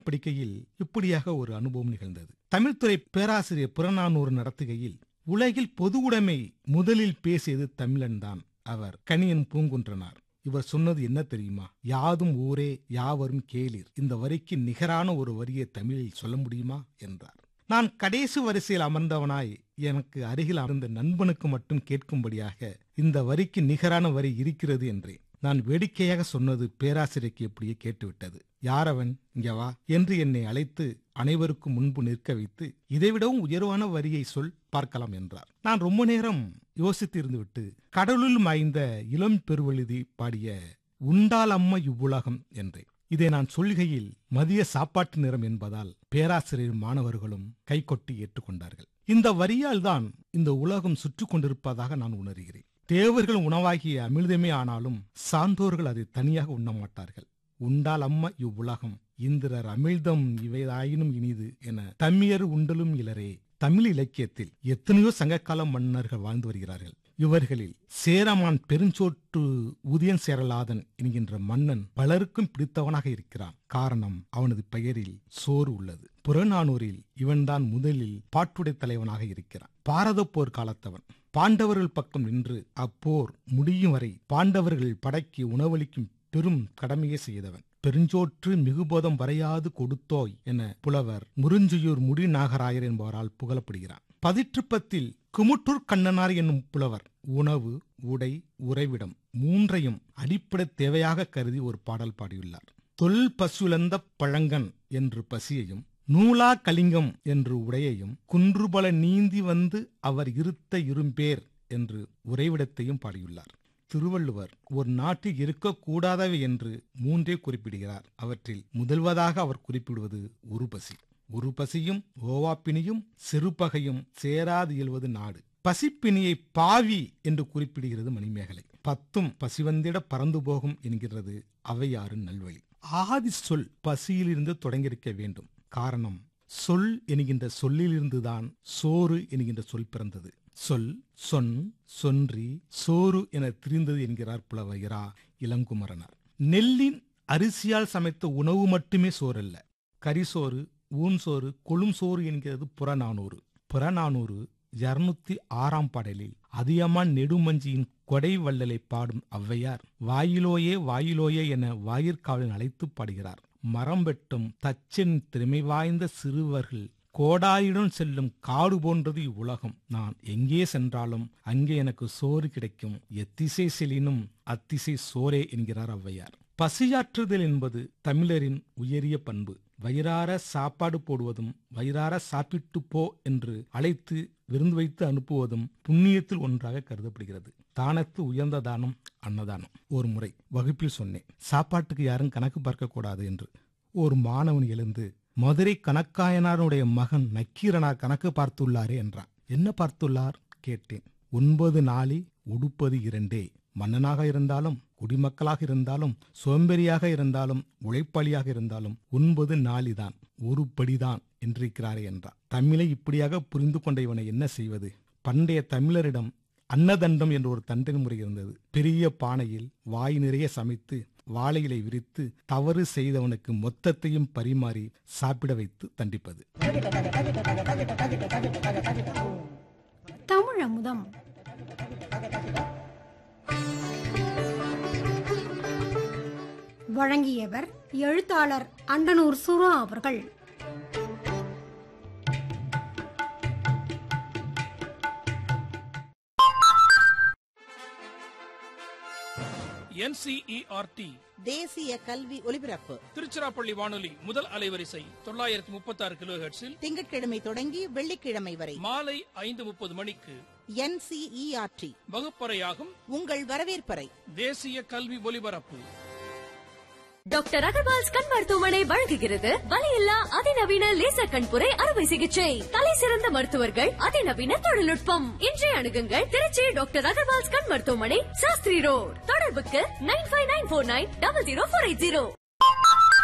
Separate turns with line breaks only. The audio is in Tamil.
படிக்கையில் இப்படியாக ஒரு அனுபவம் நிகழ்ந்தது தமிழ்துறை பேராசிரியர் புறநானூறு நடத்துகையில் உலகில் பொது உடைமை முதலில் பேசியது தமிழன்தான் அவர் கணியன் பூங்குன்றனார் இவர் சொன்னது என்ன தெரியுமா யாதும் ஊரே யாவரும் கேளீர் இந்த வரிக்கு நிகரான ஒரு வரியை தமிழில் சொல்ல முடியுமா என்றார் நான் கடைசி வரிசையில் அமர்ந்தவனாய் எனக்கு அருகில் அமர்ந்த நண்பனுக்கு மட்டும் கேட்கும்படியாக இந்த வரிக்கு நிகரான வரி இருக்கிறது என்றேன் நான் வேடிக்கையாக சொன்னது பேராசிரியருக்கு எப்படியே கேட்டுவிட்டது யாரவன் இங்க வா என்று என்னை அழைத்து அனைவருக்கும் முன்பு நிற்க வைத்து இதைவிடவும் உயர்வான வரியை சொல் பார்க்கலாம் என்றார் நான் ரொம்ப நேரம் யோசித்து இருந்துவிட்டு கடலுள் மாய்ந்த இளம் பெருவழுதி பாடிய உண்டால் அம்மா இவ்வுலகம் என்றேன் இதை நான் சொல்கையில் மதிய சாப்பாட்டு நேரம் என்பதால் பேராசிரியர் மாணவர்களும் கைகொட்டி ஏற்றுக்கொண்டார்கள் இந்த வரியால் தான் இந்த உலகம் சுற்றி கொண்டிருப்பதாக நான் உணர்கிறேன் தேவர்கள் உணவாகிய அமிர்தமே ஆனாலும் சான்றோர்கள் அதை தனியாக உண்ண மாட்டார்கள் உண்டால் அம்மா இவ்வுலகம் இந்திரர் அமிழ்தம் இவைதாயினும் இனிது என தம்மியர் உண்டலும் இலரே தமிழ் இலக்கியத்தில் எத்தனையோ சங்ககால மன்னர்கள் வாழ்ந்து வருகிறார்கள் இவர்களில் சேரமான் பெருஞ்சோற்று உதயன் சேரலாதன் என்கின்ற மன்னன் பலருக்கும் பிடித்தவனாக இருக்கிறான் காரணம் அவனது பெயரில் சோறு உள்ளது புறநானூரில் இவன்தான் முதலில் பாட்டுடை தலைவனாக இருக்கிறான் பாரத போர் காலத்தவன் பாண்டவர்கள் பக்கம் நின்று அப்போர் முடியும் வரை பாண்டவர்கள் படைக்கு உணவளிக்கும் பெரும் கடமையை செய்தவன் பெருஞ்சோற்று மிகுபோதம் வரையாது கொடுத்தோய் என புலவர் முருஞ்சியூர் முடி நாகராயர் என்பவரால் புகழப்படுகிறார் பதிற்றுப்பத்தில் குமுட்டூர் கண்ணனார் என்னும் புலவர் உணவு உடை உறைவிடம் மூன்றையும் அடிப்படை தேவையாக கருதி ஒரு பாடல் பாடியுள்ளார் தொல் பசுலந்த பழங்கன் என்று பசியையும் நூலா கலிங்கம் என்று உடையையும் குன்றுபல நீந்தி வந்து அவர் இருத்த இரும்பேர் என்று உறைவிடத்தையும் பாடியுள்ளார் திருவள்ளுவர் ஒரு நாட்டில் இருக்கக்கூடாதவை என்று மூன்றே குறிப்பிடுகிறார் அவற்றில் முதல்வதாக அவர் குறிப்பிடுவது உருபசி உருபசியும் ஓவாப்பினியும் சிறுபகையும் சேராது இயல்வது நாடு பசிப்பினியை பாவி என்று குறிப்பிடுகிறது மணிமேகலை பத்தும் பசிவந்திட பறந்து போகும் என்கிறது அவையாறு நல்வழி ஆதி சொல் பசியிலிருந்து தொடங்கியிருக்க வேண்டும் காரணம் சொல் என்கின்ற சொல்லிலிருந்துதான் சோறு என்கின்ற சொல் பிறந்தது சொல் சொன் சொன்றி சோறு என திரிந்தது என்கிறார் புலவர் இரா இளங்குமரனார் நெல்லின் அரிசியால் சமைத்த உணவு மட்டுமே சோறல்ல கரிசோறு ஊன் சோறு கொழும் சோறு என்கிறது புறநானூறு புறநானூறு இருநூத்தி ஆறாம் பாடலில் அதியமான் நெடுமஞ்சியின் கொடை வள்ளலை பாடும் ஔவையார் வாயிலோயே வாயிலோயே என வாயிற்காவலில் அழைத்து பாடுகிறார் மரம் வெட்டும் தச்சின் திறமை வாய்ந்த சிறுவர்கள் கோடாயுடன் செல்லும் காடு போன்றது இவ்வுலகம் நான் எங்கே சென்றாலும் அங்கே எனக்கு சோறு கிடைக்கும் எத்திசை செலினும் அத்திசை சோரே என்கிறார் ஔவையார் பசியாற்றுதல் என்பது தமிழரின் உயரிய பண்பு வயிறார சாப்பாடு போடுவதும் வயிறார சாப்பிட்டு போ என்று அழைத்து விருந்து வைத்து அனுப்புவதும் புண்ணியத்தில் ஒன்றாக கருதப்படுகிறது தானத்து உயர்ந்த தானம் அன்னதானம் ஒரு முறை வகுப்பில் சொன்னேன் சாப்பாட்டுக்கு யாரும் கணக்கு பார்க்க கூடாது என்று ஒரு மாணவன் எழுந்து மதுரை கணக்காயனாருடைய மகன் நக்கீரனார் கணக்கு பார்த்துள்ளாரே என்றான் என்ன பார்த்துள்ளார் கேட்டேன் ஒன்பது நாளி உடுப்பது இரண்டே மன்னனாக இருந்தாலும் குடிமக்களாக இருந்தாலும் சோம்பேறியாக இருந்தாலும் உழைப்பாளியாக இருந்தாலும் ஒன்பது நாளிதான் ஒரு படிதான் என்றிருக்கிறாரே என்றார் தமிழை இப்படியாக புரிந்து கொண்ட இவனை என்ன செய்வது பண்டைய தமிழரிடம் அன்னதண்டம் என்ற ஒரு தண்டனை முறை இருந்தது பெரிய பானையில் வாய் நிறைய சமைத்து வாழையிலை விரித்து தவறு செய்தவனுக்கு மொத்தத்தையும் பரிமாறி சாப்பிட வைத்து தண்டிப்பது
தமிழ் அமுதம் வழங்கியவர் எழுத்தாளர் அண்டனூர் சுரா அவர்கள்
என்சிஇஆர்டி
தேசிய கல்வி ஒலிபரப்பு
திருச்சிராப்பள்ளி வானொலி முதல் அலைவரிசை தொள்ளாயிரத்தி முப்பத்தி ஆறு கிலோ
திங்கட்கிழமை தொடங்கி வெள்ளிக்கிழமை வரை
மாலை ஐந்து முப்பது மணிக்கு
என்சிஇஆர்டி
வகுப்பறையாகும்
உங்கள் வரவேற்பறை
தேசிய கல்வி ஒலிபரப்பு
டாக்டர் அகர்வால்ஸ் கண் மருத்துவமனை வழங்குகிறது வலியில்லா அதிநவீன லேசர் கண்புரை அறுவை சிகிச்சை தலை சிறந்த மருத்துவர்கள் அதிநவீன தொழில்நுட்பம் இன்றைய அணுகுங்கள் திருச்சி டாக்டர் அகர்வால்ஸ் கண் மருத்துவமனை சாஸ்திரி ரோட் தொடர்புக்கு nine five nine four nine double zero four eight zero